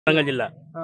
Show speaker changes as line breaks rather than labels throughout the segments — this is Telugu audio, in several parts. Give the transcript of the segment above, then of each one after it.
వరంగల్ జిల్లా
ఆ.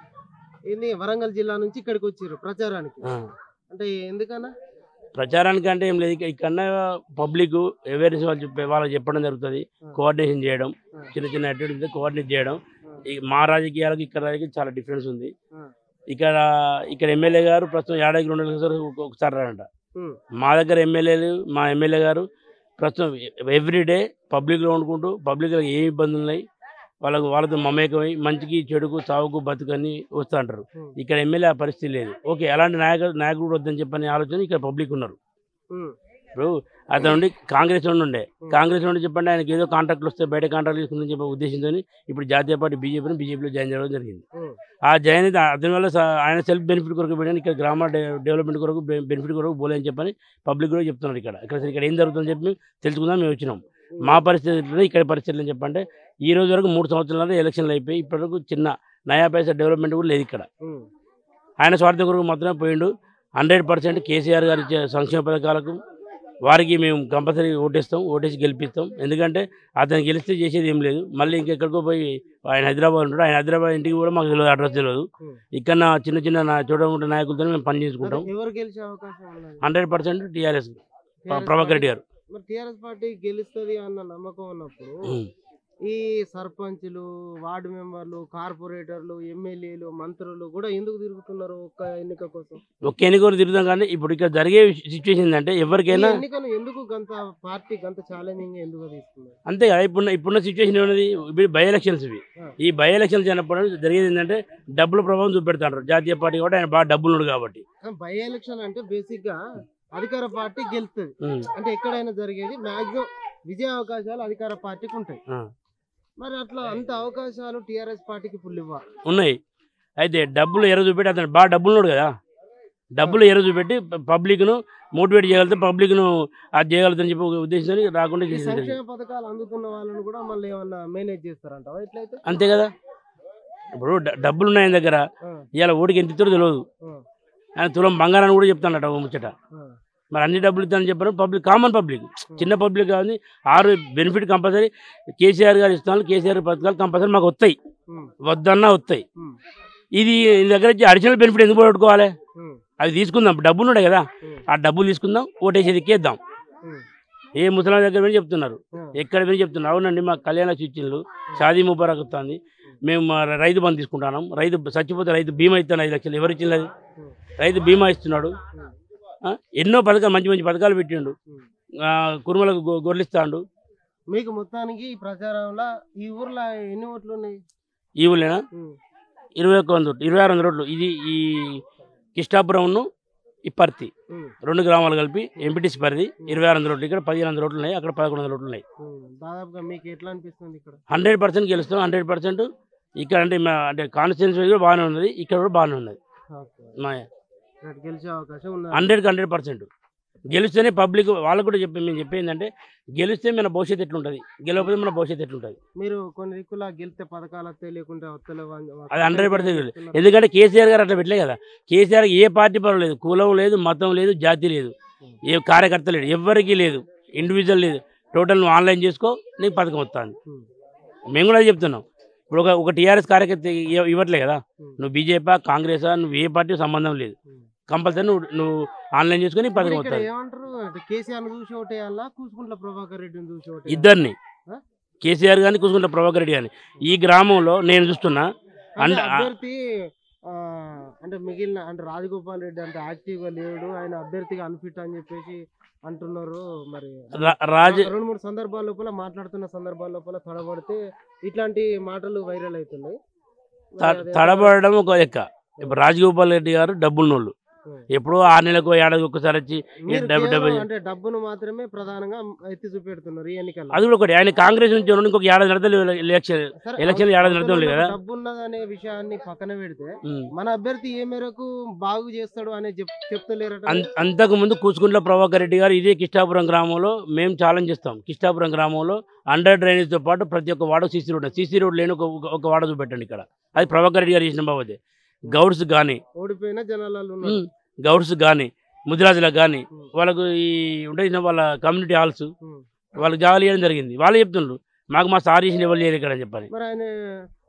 ఇది వరంగల్ జిల్లా నుంచి ఇక్కడికి వచ్చారు ప్రచారానికి
ఆ.
అంటే ఎందుకన్నా
ప్రచారానికి అంటే ఏం లేదు ఇక- ఇక్కడ పబ్లిక్ అవేర్నెస్ వాళ్ళు చెప్పే వాళ్ళకి చెప్పడం జరుగుతుంది
ఆ.
కోఆర్డినేషన్ చేయడం
ఆ.
చిన్న చిన్న యాక్టివిటీస్ కోఆర్డినేట్ చేయడం
ఆ.
ఈ మా రాజకీయాలకు ఇక్కడ రాజకీయాలకు చాలా డిఫరెన్స్ ఉంది
ఆ.
ఇక్కడ ఇక్కడ ఎమ్మెల్యే గారు ప్రస్తుతం ఏడాదికి రెండు నెలల ఒకసారి ఒకసారి రాడంట
ఉమ్.
మా దగ్గర ఎమ్మెల్యేలు మా ఎమ్మెల్యే గారు ప్రస్తుతం ఎవ్రీ డే పబ్లిక్లో వండుకుంటూ పబ్లిక్లో ఏ ఇబ్బందులు ఉన్నాయి వాళ్ళకు వాళ్ళతో మమేకమై మంచికి చెడుకు చావుకు బతుకని వస్తూ అంటారు
ఉమ్.
ఇక్కడ ఎమ్మెల్యే ఆ పరిస్థితి లేదు ఓకే అలాంటి నాయకుడు నాయకుడు వద్దని చెప్పని ఆలోచన ఇక్కడ పబ్లిక్ ఉన్నారు
ఉమ్.
ఇప్పుడు అతను ఉండి కాంగ్రెస్ నుండి ఉండే
ఉమ్.
కాంగ్రెస్ నుండి చెప్పండి ఆయనకి ఏదో కాంట్రాక్ట్లు వస్తే బయట కాంట్రాక్ట్లు తీసుకుందని చెప్పే ఉద్దేశంతో ఇప్పుడు జాతీయ పార్టీ బీజేపీని బీజేపీలో జాయిన్ చేయడం జరిగింది
ఉమ్.
ఆ జాయిన్ అయితే అతని వల్ల స- ఆయన సెల్ఫ్ బెనిఫిట్ కొరకు పెట్టాను ఇక్కడ గ్రామ డె- డెవలప్మెంట్ కొరకు బె- బెనిఫిట్ కొరకు పోలే అని చెప్పని పబ్లిక్ కూడా చెప్తున్నారు ఇక్కడ ఇక్కడ అసలు ఇక్కడ ఏం జరుగుతుందని చెప్పి తెలుసుకుందాం మేము వచ్చినాం మా పరిస్థితి ఎట్లుంది, ఇక్కడ పరిస్థితులు అని చెప్పంటే ఈ రోజు వరకు మూడు సంవత్సరాల ఎలక్షన్లు అయిపోయి ఇప్పటివరకు చిన్న నయా పైసా డెవలప్మెంట్ కూడా లేదు ఇక్కడ
ఉమ్.
ఆయన స్వార్థం కొరకు మాత్రమే పోయిండు హండ్రెడ్ పర్సెంట్ కేసీఆర్ గారు ఇచ్చే సంక్షేమ పథకాలకు వారికి మేము కంపల్సరీ ఓటేస్తాం ఓటేసి గెలిపిస్తాం ఎందుకంటే అతను గెలిస్తే చేసేది ఏం లేదు మళ్ళీ ఇంకెక్కడికో పోయి ఆయన హైదరాబాద్ ఉంటాడు ఆయన హైదరాబాద్ ఇంటికి కూడా మాకు తెలియదు అడ్రస్ తెలియదు
Hmm.
ఇక్కడ నా చిన్న చిన్న నా చూడకుండా నాయకులతో మేము పని చేసుకుంటాం
మరి ఎవరు గెలిచే అవకాశం ఉన్నది
hundred percent TRS
TRS
Prabhakar Reddy గారు
పార్టీ- మరి టిఆర్ఎస్ పార్టీ గెలుస్తుంది అన్న నమ్మకం ఉన్నప్పుడు
ఉమ్.
ఈ సర్పంచులు వార్డు మెంబర్లు కార్పొరేటర్లు ఎమ్మెల్యేలు మంత్రులు కూడా ఎందుకు తిరుగుతున్నారు ఒక్క ఎన్నిక కోసం
ఒక్క ఎన్నికలు తిరుగుతాం కానీ ఇప్పుడు ఇక్కడ జరిగే సిచ్యువేషన్ ఏంటంటే
ఈ
ఎవరికైనా
ఎన్నికను ఎందుకు గంత పార్టీ గంత ఛాలెంజింగ్ ఎందుకు తీసుకున్నారు
అంతే కదా ఇప్పుడున్న ఇప్పుడున్న సిచ్యువేషన్ ఏమన్నది ఇప్పుడు బై ఎలక్షన్స్ ఇవి
ఆ.
ఈ బై ఎలక్షన్స్ అయినప్పుడు జరిగేది ఏంటంటే డబ్బుల ప్రభావం చూపెడతారు జాతీయ పార్టీ కూడా ఆయన బాగా డబ్బులు ఉన్నాడు కాబట్టి
బై ఎలక్షన్ అంటే బేసిక్ గా అధికార పార్టీ గెలుస్తుంది
ఉమ్.
అంటే ఎక్కడైనా జరిగేది మాక్సిమం విజయ అవకాశాలు అధికార పార్టీకి ఉంటాయి
ఆ.
మరి అట్లా అంత అవకాశాలు టిఆర్ఎస్ పార్టీకి ఫుల్ ఇవ్వ
ఉన్నాయి అయితే డబ్బులు ఎర చూపెట్టి అతను బాగా డబ్బులు ఉన్నాడు కదా డబ్బులు ఎర చూపెట్టి పబ్లిక్ను మోటివేట్ చేయగలిగితే పబ్లిక్ను అది చేయగలుగుతాని చెప్పి ఒక ఉద్దేశంతో రాకుండా
ఈ
చేసింది
సంక్షేమ పథకాలు అందుతున్న వాళ్ళని కూడా మళ్ళీ ఏమన్నా మేనేజ్ చేస్తారంట ఎట్లయితే
అంతే కదా ఇప్పుడు డ- డబ్బులు ఉన్నాయి ఆయన దగ్గర
ఆ,
ఇవాళ ఓడికి ఎంత ఇస్తారో తెలియదు
ఆ,
ఆయన తులం బంగారాన్ని కూడా చెప్తానట ఓ ముచ్చట
ఆ.
మరి అన్ని డబ్బులు ఇస్తానని చెప్పారు పబ్లిక్ కామన్ పబ్లిక్ చిన్న పబ్లిక్ కాదు ఆరు బెనిఫిట్ కంపల్సరీ కేసీఆర్ గారు ఇస్తాను కేసీఆర్ పథకాలు కంపల్సరీ మాకు వస్తాయి
ఉమ్,
వద్దన్నా వస్తాయి
ఉమ్,
ఇది ఈ దగ్గర నుంచి అడిషనల్ బెనిఫిట్ ఎందుకు పోగొట్టుకోవాలి
ఉమ్,
అవి తీసుకుందాం డబ్బులు ఉన్నాయి కదా
ఉమ్,
ఆ డబ్బులు తీసుకుందాం ఓటేసేది ఎక్కేద్దాం
ఉమ్,
ఏ ముసలాం దగ్గర పోయి చెప్తున్నారు
ఉమ్,
ఎక్కడ పోయి చెప్తున్నారు అవునండి మా కళ్యాణ సూచనలు షాదీ ముబారక్ వస్తుంది మేము మా రైతు బంధు తీసుకుంటున్నాం రైతు చచ్చిపోతే రైతు బీమా ఇస్తాను ఐదు లక్షలు ఎవరు ఇచ్చినది
ఉమ్,
రైతు బీమా ఇస్తున్నాడు
ఉమ్,
ఆ, ఎన్నో పథకాలు మంచి మంచి పథకాలు పెట్టిండు
ఉమ్.
ఆ, కురుమలకు గొ- గొర్రెలిస్తాడు
మీకు మొత్తానికి ఈ ప్రచారంలో ఈ ఊర్లో ఎన్ని ఓట్లు ఉన్నాయి
ఈ ఊళ్ళేనా
ఉమ్,
ఇరవై ఒక్క వంద రోడ్లు ఇరవై ఆరు వందల రోడ్లు ఇది ఈ కిష్టాపురంను ఇప్పర్తి
ఉమ్,
రెండు గ్రామాలు కలిపి ఎంపీటీసీ పరిధి ఇరవై ఆరు వందల రోడ్లు ఇక్కడ పదిహేను వందల రోడ్లు ఉన్నాయి అక్కడ పదకొండు వందల రోడ్లు ఉన్నాయి
ఉమ్. దాదాపుగా మీకు ఎట్లా అనిపిస్తుంది ఇక్కడ
హండ్రెడ్ పర్సెంట్ గెలుస్తాం హండ్రెడ్ పర్సెంట్ ఇక్కడ అంటే మా అంటే కాన్స్టిట్యున్సీ కూడా బాగానే ఉన్నది ఇక్కడ కూడా బాగానే ఉన్నది
ఓకే.
మా
ఇక్కడ గెలిచే అవకాశం ఉన్నది
హండ్రెడ్కి హండ్రెడ్ పర్సెంట్ గెలిస్తేనే పబ్లిక్ వాళ్ళకు కూడా చెప్పి మేము చెప్పేది ఏంటంటే గెలిస్తే మన భవిష్యత్తు ఎట్లుంటుంది గెలవకపోతే మన భవిష్యత్తు ఎట్లుంటుంది
మీరు కొన్ని దిక్కులా గెలిస్తే పథకాలు వస్తాయి లేకుంటే వస్తలేవు అని-
అది హండ్రెడ్ పర్సెంట్
చెప్తున్నారు.
ఎందుకంటే కేసీఆర్ గారు అట్లా పెట్టలే కదా కేసీఆర్ ఏ పార్టీ పర్వాలేదు కులం లేదు మతం లేదు జాతి లేదు ఏ కార్యకర్త లేడు ఎవ్వరికీ లేదు ఇండివిజువల్ లేదు టోటల్ నువ్వు ఆన్లైన్ చేసుకో నీకు పథకం వస్తుంది
ఉమ్,
మేము కూడా అదే చెప్తున్నాం ఇప్పుడు ఒక ఒక టీఆర్ఎస్ కార్యకర్త ఇవ్వ- ఇవ్వట్లే కదా
ఉమ్,
నువ్వు బీజేపీ కాంగ్రెసా నువ్వు ఏ పార్టీ సంబంధం లేదు
ఉమ్.
కంపల్సరీ నువ్వు నువ్వు ఆన్లైన్ చేసుకొని నీకు
ఇప్పుడు
పథకం
ఇక్కడ
వస్తుంది
ఏమంటారు అంటే కేసీఆర్ ను చూసి ఓటేయాలా కూసుకుంట్ల ప్రభాకర్ రెడ్డిని చూసి ఓటేయాలా?
ఇద్దరిని
ఆ?
కేసీఆర్ కానీ కూసుకుంట ప్రభాకర్ రెడ్డి కానీ ఈ గ్రామంలో నేను చూస్తున్నా
అంటే
అండ్
అభ్యర్థి ఆ, అంటే మిగిలిన అంటే రాజగోపాల్ రెడ్డి అంటే యాక్టివ్ గా లేడు ఆయన అభ్యర్థిగా అన్ఫిట్ అని చెప్పేసి అంటున్నారు మరి
రా- రాజ
రెండు మూడు సందర్భాల లోపల మాట్లాడుతున్న సందర్భాల లోపల తడబడితే ఇట్లాంటి మాటలు వైరల్ అవుతున్నాయి మరి
త-
అదే-
తడబడడం ఒక లెక్క ఇప్పుడు రాజగోపాల్ రెడ్డి గారు డబ్బున్నోళ్ళు
ఉం.
ఎప్పుడో ఆరు నెలలకు ఏడాది ఒక్కసారి వచ్చి
మీరు
డబ్బు-
కేవలం
డబ్బు-
అంటే డబ్బును మాత్రమే ప్రధానంగా ఎత్తి చూపెడుతున్నారు ఈ ఎన్నికల్లో
అది కూడా ఒకటి ఆయన కాంగ్రెస్ నుంచి ఉన్న ఇంకొక ఏడాది నడతలు ఎలక్షన్
సరే,
ఎలక్షన్లు ఏడాది నడతం లేదు కదా
డబ్బు ఉన్నదనే విషయాన్ని పక్కన పెడితే
ఉం.
మన అభ్యర్థి ఏ మేరకు బాగు చేస్తాడు అనే చెప్ చెప్తలేరట
అం- అంతకు ముందు కూసుకుంట్ల ప్రభాకర్ రెడ్డి గారు ఇదే కిష్టాపురం గ్రామంలో మేము ఛాలెంజ్ చేస్తాం కిష్టాపురం గ్రామంలో అండర్ డ్రైనేజ్తో పాటు ప్రతి ఒక్క వాడ సీసీ రోడ్ సీసీ రోడ్ లేని ఒక ఒక- ఒక వాడ చూపెట్టండి ఇక్కడ అది ప్రభాకర్ రెడ్డి గారు చేసిన బాబు గౌడ్స్ కానీ
ఓడిపోయిన జనాలలో ఉన్నారు
గౌడ్స్ కానీ ముదిరాజులకు కానీ
ఉం.
వాళ్ళకు ఈ ఉండే వాళ్ళ కమ్యూనిటీ హాల్స్
ఉం.
వాళ్ళకి జాగాలు ఇవ్వడం జరిగింది వాళ్ళు చెప్తుండ్రు మాకు మా సార్ చేసిన ఎవరు లేరు ఇక్కడ అని చెప్పని
మరి ఆయన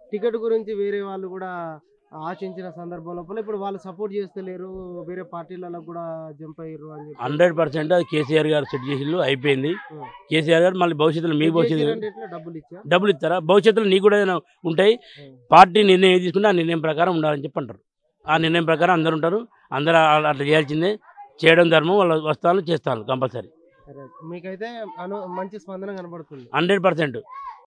టికెట్ గురించి వేరే వాళ్ళు కూడా ఆశించిన సందర్భం లోపల ఇప్పుడు వాళ్ళు సపోర్ట్ చేస్తలేరు వేరే పార్టీలలో కూడా జంప్ అయ్యారు అని చెప్పి
హండ్రెడ్ పర్సెంట్ అది కేసీఆర్ గారు సెట్ చేసిళ్ళు అయిపోయింది
ఉం.
కేసీఆర్ గారు మళ్ళీ భవిష్యత్తులో మీ
చేసిర్రు
భవిష్యత్తు
అంటే ఎట్లా డబ్బులు ఇచ్చా
డబ్బులు ఇస్తారా భవిష్యత్తులో నీకు కూడా ఏదైనా ఉంటాయి
ఉం.
పార్టీ నిర్ణయం ఏది తీసుకుంటే ఆ నిర్ణయం ప్రకారం ఉండాలని చెప్పి అంటారు ఆ నిర్ణయం ప్రకారం అందరు ఉంటారు అందరూ అలా- అట్లా చేయాల్సిందే చేయడం ధర్మం వాళ్ళు వస్తాను చేస్తాను కంపల్సరీ
సరే. మీకైతే అను మంచి స్పందన కనబడుతుంది
హండ్రెడ్ పర్సెంట్